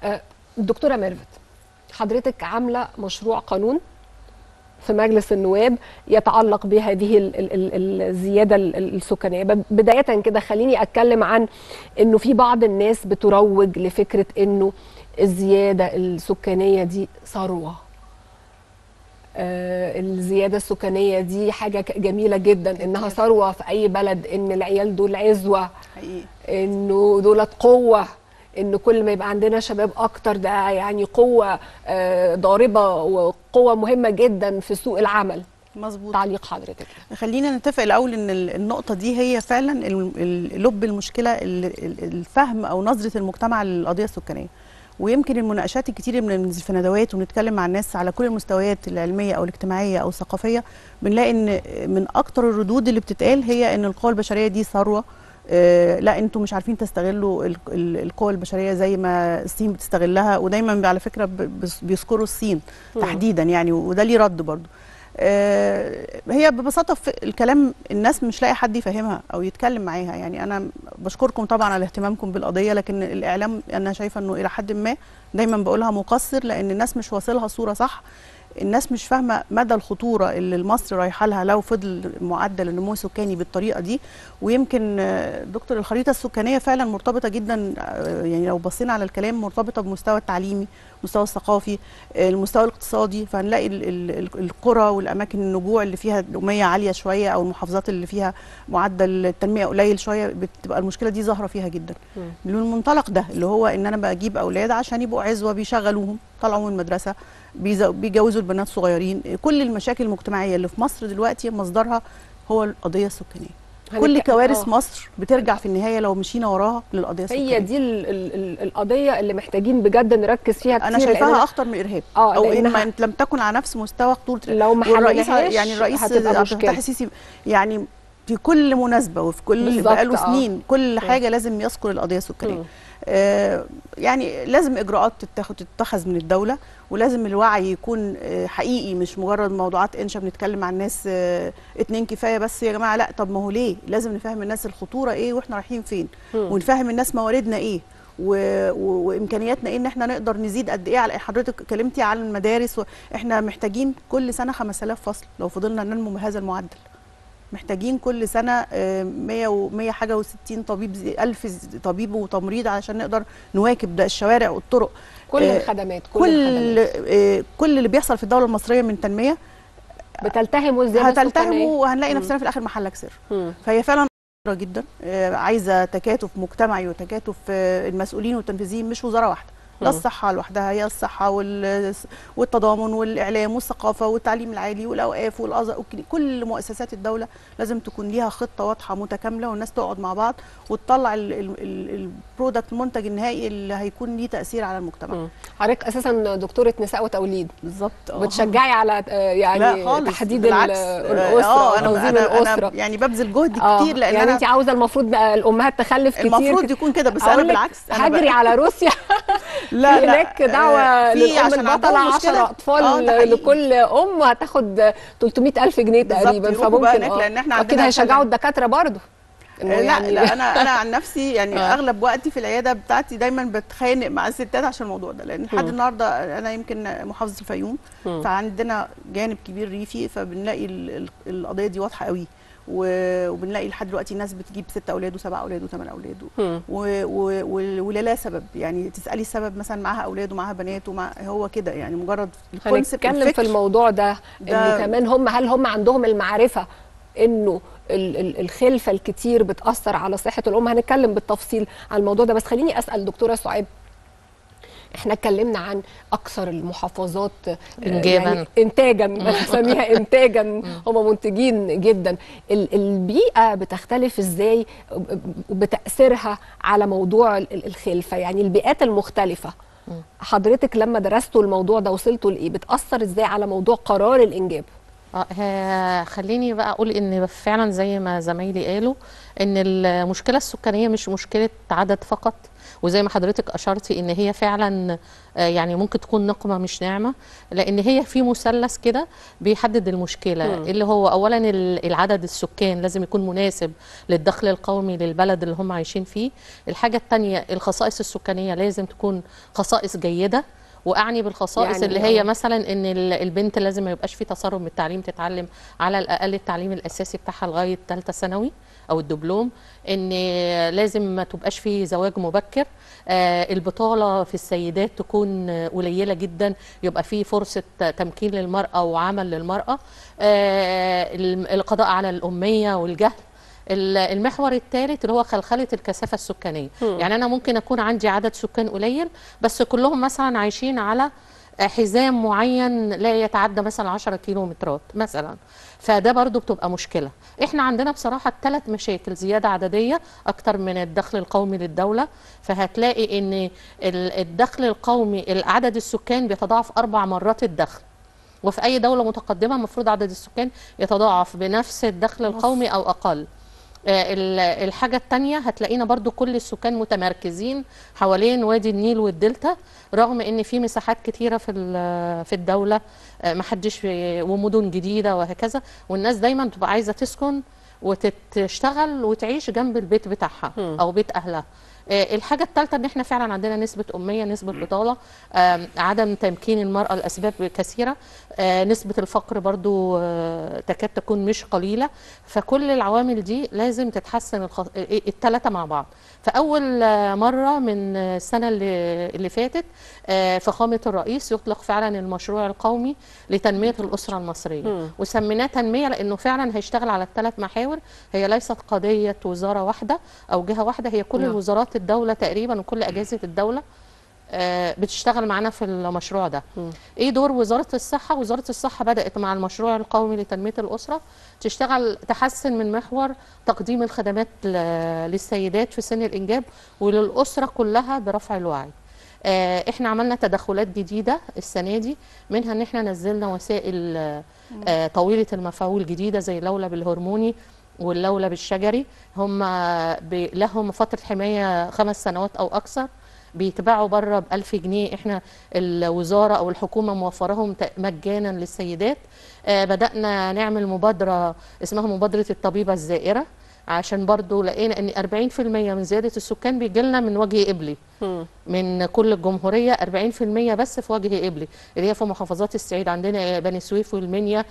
آه، دكتوره ميرفت حضرتك عامله مشروع قانون في مجلس النواب يتعلق بهذه ال- ال- ال- الزياده ال- ال- السكانيه ب- بدايه كده خليني اتكلم عن انه في بعض الناس بتروج لفكره انه الزياده السكانيه دي ثروه آه، الزياده السكانيه دي حاجه ك- جميله جدا انها ثروه في اي بلد ان العيال دول عزوه حقيقي انه دولت قوه ان كل ما يبقى عندنا شباب اكتر ده يعني قوه آه، ضاربه وقوه مهمه جدا في سوق العمل مظبوط تعليق حضرتك خلينا نتفق الاول ان ال- النقطه دي هي فعلا ال- ال- لب المشكله ال- ال- الفهم او نظره المجتمع للقضيه السكانيه ويمكن المناقشات الكتير اللي بننزل في ندوات ونتكلم مع الناس على كل المستويات العلميه او الاجتماعيه او الثقافيه بنلاقي ان من اكتر الردود اللي بتتقال هي ان القوى البشريه دي ثروه آه، لا انتوا مش عارفين تستغلوا ال- ال- القوى البشريه زي ما الصين بتستغلها ودايما على فكره ب- بس- بيذكروا الصين مم. تحديدا يعني وده ليه رد برضو آه، هي ببساطه في الكلام الناس مش لاقي حد يفهمها او يتكلم معاها يعني انا بشكركم طبعا على اهتمامكم بالقضيه لكن الاعلام انا شايفه انه الى حد ما دايما بقولها مقصر لان الناس مش واصلها صوره صح الناس مش فاهمه مدى الخطوره اللي مصر رايحه لها لو فضل معدل النمو السكاني بالطريقه دي ويمكن آه، دكتور الخريطه السكانيه فعلا مرتبطه جدا آه، يعني لو بصينا على الكلام مرتبطه بمستوى التعليمي المستوى الثقافي آه، المستوى الاقتصادي فهنلاقي ال- ال- ال- القرى والاماكن النجوع اللي فيها الاميه عاليه شويه او المحافظات اللي فيها معدل التنميه قليل شويه بتبقى المشكله دي ظاهره فيها جدا مم. من المنطلق ده اللي هو ان انا بجيب اولاد عشان يبقوا عزوه بيشغلوهم طلعوا من المدرسه بيز- بيجوزوا البنات صغيرين كل المشاكل المجتمعيه اللي في مصر دلوقتي مصدرها هو القضيه السكانيه كل هنتك- كوارث آه. مصر بترجع في النهايه لو مشينا وراها للقضيه السكانيه هي دي ال ال ال القضيه اللي محتاجين بجد نركز فيها كتير انا شايفاها لأننا اخطر من الارهاب آه، او ان لأنها- ما لم تكن على نفس مستوى خطوره لو ما والرئيس حلناهاش يعني الرئيس هتبقى عبد مشكلة. الفتاح السيسي يعني في كل مناسبه وفي كل بالظبط، بقاله آه. سنين كل مم. حاجه لازم يذكر القضيه السكانيه مم. آه يعني لازم اجراءات تتاخد تتخذ من الدوله ولازم الوعي يكون آه حقيقي مش مجرد موضوعات انشا بنتكلم مع الناس آه اتنين كفايه بس يا جماعه لا طب ما هو ليه لازم نفهم الناس الخطوره ايه واحنا رايحين فين مم. ونفهم الناس مواردنا ايه و... و... وامكانياتنا ايه ان احنا نقدر نزيد قد ايه على حضرتك اتكلمتي عن المدارس و... احنا محتاجين كل سنه 5000 فصل لو فضلنا ننمو بهذا المعدل محتاجين كل سنه آه، 100 و 100 حاجه و60 طبيب زي- 1000 ز- طبيب وتمريض علشان نقدر نواكب ده الشوارع والطرق كل آه، الخدمات كل, كل الخدمات آه، كل اللي بيحصل في الدوله المصريه من تنميه بتلتهموا الزياده هتلتهموا السكانية. وهنلاقي مم. نفسنا في الاخر محلك سر مم. فهي فعلا خطيرة جدا آه، عايزه تكاتف مجتمعي وتكاتف آه، المسؤولين والتنفيذيين مش وزاره واحده لا مم. الصحه لوحدها هي الصحه وال- والتضامن والاعلام والثقافه والتعليم العالي والاوقاف والازهر وكل- كل مؤسسات الدوله لازم تكون ليها خطه واضحه متكامله والناس تقعد مع بعض وتطلع ال- ال- ال- البرودكت المنتج النهائي اللي هيكون ليه تاثير على المجتمع مم. حضرتك اساسا دكتوره نساء وتوليد بالظبط آه. بتشجعي على آه، يعني لا خالص تحديد ال- بالعكس. الاسره اه انا وتنظيم انا الاسره انا يعني ببذل جهد آه، كتير لان يعني انا انت عاوزه المفروض بقى الامهات تخلف كتير المفروض يكون كده بس انا أقول لك بالعكس انا هجري بقى- على روسيا لا في هناك دعوه آه، في للام عشان البطله عندهم 10 مشكلة. اطفال آه، ده حقيقي. لكل ام هتاخد 300000 جنيه بالظبط، تقريبا يروحوا بقى فممكن هناك آه. لأن إحنا اكيد عندنا هيشجعوا فعلاً- الدكاتره برضه إنه لا يعني- لا انا انا عن نفسي يعني آه. اغلب وقتي في العياده بتاعتي دايما بتخانق مع الستات عشان الموضوع ده لان لحد مم. النهارده انا يمكن محافظه الفيوم مم. فعندنا جانب كبير ريفي فبنلاقي ال- ال- القضيه دي واضحه قوي و- وبنلاقي لحد دلوقتي ناس بتجيب ست اولاد وسبع اولاد وثمان اولاد مم. و- و- و- ولا لا سبب يعني تسالي السبب مثلا معاها اولاد ومعاها بنات ومع هو كده يعني مجرد الكونسبت هنتكلم في الفكر الموضوع ده ده- انه كمان هم هل هم عندهم المعرفه انه ال- ال- الخلفه الكتير بتاثر على صحه الام هنتكلم بالتفصيل عن الموضوع ده بس خليني اسال دكتوره سعاد احنا اتكلمنا عن اكثر المحافظات آه، إنجاباً. يعني انتاجا نسميها انتاجا هم منتجين جدا ال- البيئه بتختلف ازاي بتاثيرها على موضوع ال- ال- الخلفه يعني البيئات المختلفه حضرتك لما درستوا الموضوع ده وصلتوا لايه بتاثر ازاي على موضوع قرار الانجاب آه، ها- خليني بقى اقول ان فعلا زي ما زمايلي قالوا ان المشكله السكانيه مش مشكله عدد فقط وزي ما حضرتك اشرتي ان هي فعلا آه، يعني ممكن تكون نقمه مش نعمه لان هي في مثلث كده بيحدد المشكله مم. اللي هو اولا ال- العدد السكان لازم يكون مناسب للدخل القومي للبلد اللي هم عايشين فيه الحاجه الثانيه الخصائص السكانيه لازم تكون خصائص جيده واعني بالخصائص يعني اللي هي آه. مثلا ان ال- البنت لازم ما يبقاش في تسرب من التعليم تتعلم على الاقل التعليم الاساسي بتاعها لغايه ثالثه ثانوي او الدبلوم ان لازم ما تبقاش في زواج مبكر آه، البطاله في السيدات تكون آه، قليله جدا يبقى في فرصه تمكين للمراه وعمل للمراه آه، الم- القضاء على الاميه والجهل ال- المحور الثالث اللي هو خلخله الكثافه السكانيه مم. يعني انا ممكن اكون عندي عدد سكان قليل بس كلهم مثلا عايشين على حزام معين لا يتعدى مثلا 10 كيلومترات مثلا فده برضو بتبقى مشكلة احنا عندنا بصراحة ثلاث مشاكل زيادة عددية اكتر من الدخل القومي للدولة فهتلاقي ان ال- الدخل القومي عدد السكان بيتضاعف اربع مرات الدخل وفي اي دولة متقدمة المفروض عدد السكان يتضاعف بنفس الدخل القومي او اقل آه، ال- الحاجة التانية هتلاقينا برضو كل السكان متمركزين حوالين وادي النيل والدلتا رغم ان في مساحات كتيرة في ال- في الدولة آه، محدش في- ومدن جديدة وهكذا والناس دايما بتبقى عايزة تسكن وتشتغل وتعيش جنب البيت بتاعها مم. او بيت اهلها آه، الحاجة الثالثة ان احنا فعلا عندنا نسبة أمية نسبة بطالة آم، عدم تمكين المرأة لأسباب كثيرة آه، نسبة الفقر برضو آه، تكاد تكون مش قليلة فكل العوامل دي لازم تتحسن الخ... الثلاثة مع بعض فأول آه، مرة من آه، السنة اللي, اللي فاتت آه، فخامة الرئيس يطلق فعلا المشروع القومي لتنمية الأسرة المصرية مم. وسميناه تنمية لأنه فعلا هيشتغل على الثلاث محاور هي ليست قضية وزارة واحدة أو جهة واحدة هي كل نعم. وزارات الدولة تقريبا وكل أجهزة الدولة آه، بتشتغل معانا في المشروع ده مم. ايه دور وزاره الصحه وزاره الصحه بدات مع المشروع القومي لتنميه الاسره تشتغل تحسن من محور تقديم الخدمات ل- للسيدات في سن الانجاب وللاسره كلها برفع الوعي آه، احنا عملنا تدخلات جديده السنه دي منها ان احنا نزلنا وسائل آه، آه، طويله المفعول جديده زي اللولب الهرموني واللولب الشجري هم ب- لهم فتره حمايه خمس سنوات او اكثر بيتباعوا بره ب 1000 جنيه احنا الوزاره او الحكومه موفرهم ت- مجانا للسيدات آه بدانا نعمل مبادره اسمها مبادره الطبيبه الزائره عشان برضو لقينا ان 40% من زياده السكان بيجي لنا من وجه قبلي مم. من كل الجمهوريه 40% بس في وجه قبلي اللي هي في محافظات الصعيد عندنا بني سويف والمنيا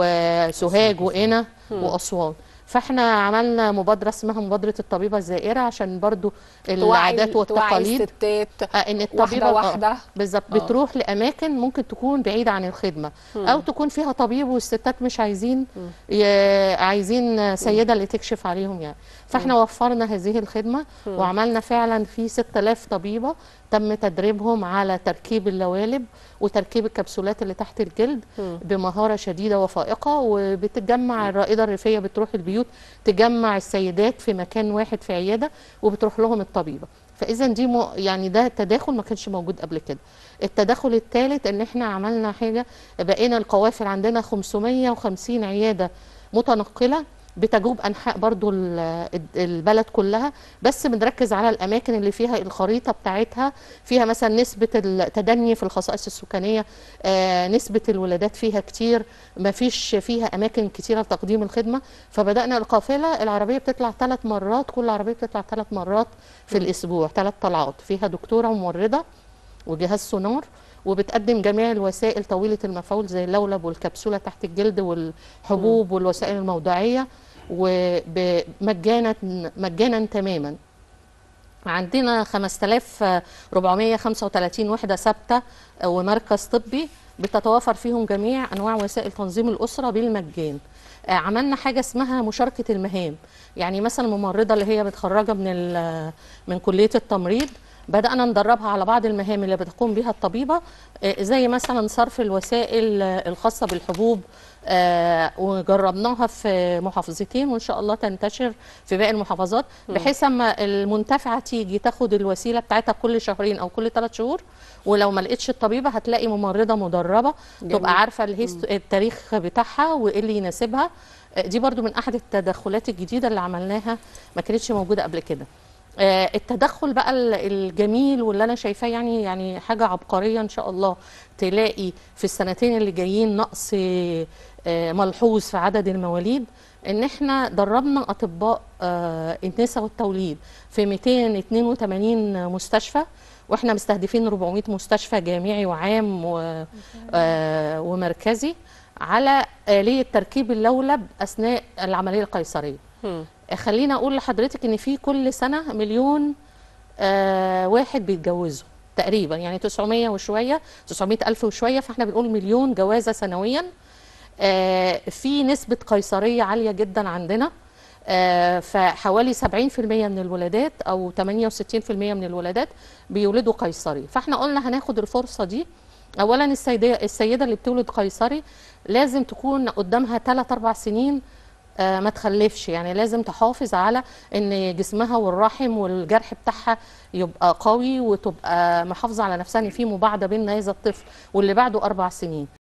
وسوهاج وقنا واسوان فاحنا عملنا مبادره اسمها مبادره الطبيبه الزائره عشان برضو توعي العادات توعي والتقاليد الستات آه، ان الطبيبه واحده آه، واحده بالظبط آه. بتروح لاماكن ممكن تكون بعيده عن الخدمه او تكون فيها طبيب والستات مش عايزين ي... عايزين سيده اللي تكشف عليهم يعني فاحنا وفرنا هذه الخدمه وعملنا فعلا في 6000 طبيبه تم تدريبهم على تركيب اللوالب وتركيب الكبسولات اللي تحت الجلد بمهاره شديده وفائقه وبتجمع الرائده الريفيه بتروح البيوت تجمع السيدات في مكان واحد في عياده وبتروح لهم الطبيبه فاذا دي م... يعني ده تداخل ما كانش موجود قبل كده التدخل الثالث ان احنا عملنا حاجه بقينا القوافل عندنا 550 عياده متنقله بتجوب انحاء برضو ال- البلد كلها بس بنركز على الاماكن اللي فيها الخريطه بتاعتها فيها مثلا نسبه التدني في الخصائص السكانيه آه، نسبه الولادات فيها كتير ما فيش فيها اماكن كتيره لتقديم الخدمه فبدانا القافله العربيه بتطلع ثلاث مرات كل عربيه بتطلع ثلاث مرات في الاسبوع ثلاث طلعات فيها دكتوره وممرضه وجهاز سونار وبتقدم جميع الوسائل طويله المفعول زي اللولب والكبسوله تحت الجلد والحبوب والوسائل الموضعيه ومجانا مجانا تماما عندنا 5435 وحده ثابته ومركز طبي بتتوافر فيهم جميع انواع وسائل تنظيم الاسره بالمجان آه، عملنا حاجه اسمها مشاركه المهام يعني مثلا الممرضه اللي هي متخرجه من ال- من كليه التمريض بدانا ندربها على بعض المهام اللي بتقوم بها الطبيبه آه، زي مثلا صرف الوسائل آه، الخاصه بالحبوب آه، وجربناها في محافظتين وان شاء الله تنتشر في باقي المحافظات بحيث اما المنتفعه تيجي تاخد الوسيله بتاعتها كل شهرين او كل ثلاث شهور ولو ما لقيتش الطبيبه هتلاقي ممرضه مدربه جميل. تبقى عارفه الهيست... التاريخ بتاعها وايه اللي يناسبها آه، دي برضو من احد التدخلات الجديده اللي عملناها ما كانتش موجوده قبل كده آه، التدخل بقى ال- الجميل واللي انا شايفاه يعني يعني حاجه عبقريه ان شاء الله تلاقي في السنتين اللي جايين نقص آه، ملحوظ في عدد المواليد ان احنا دربنا اطباء آه، النساء والتوليد في 282 مستشفى واحنا مستهدفين 400 مستشفى جامعي وعام و- آه، ومركزي على آلية تركيب اللولب أثناء العملية القيصرية مم. خلينا أقول لحضرتك إن في كل سنة مليون آه واحد بيتجوزوا تقريبا يعني 900 وشوية 900 ألف وشوية فاحنا بنقول مليون جوازة سنويا آه في نسبة قيصرية عالية جدا عندنا آه فحوالي 70% من الولادات أو 68% من الولادات بيولدوا قيصري فاحنا قلنا هناخد الفرصة دي اولا السيده السيده اللي بتولد قيصري لازم تكون قدامها 3 4 سنين آه، ما تخلفش يعني لازم تحافظ على ان جسمها والرحم والجرح بتاعها يبقى قوي وتبقى محافظه على نفسها ان في مباعده بين هذا الطفل واللي بعده اربع سنين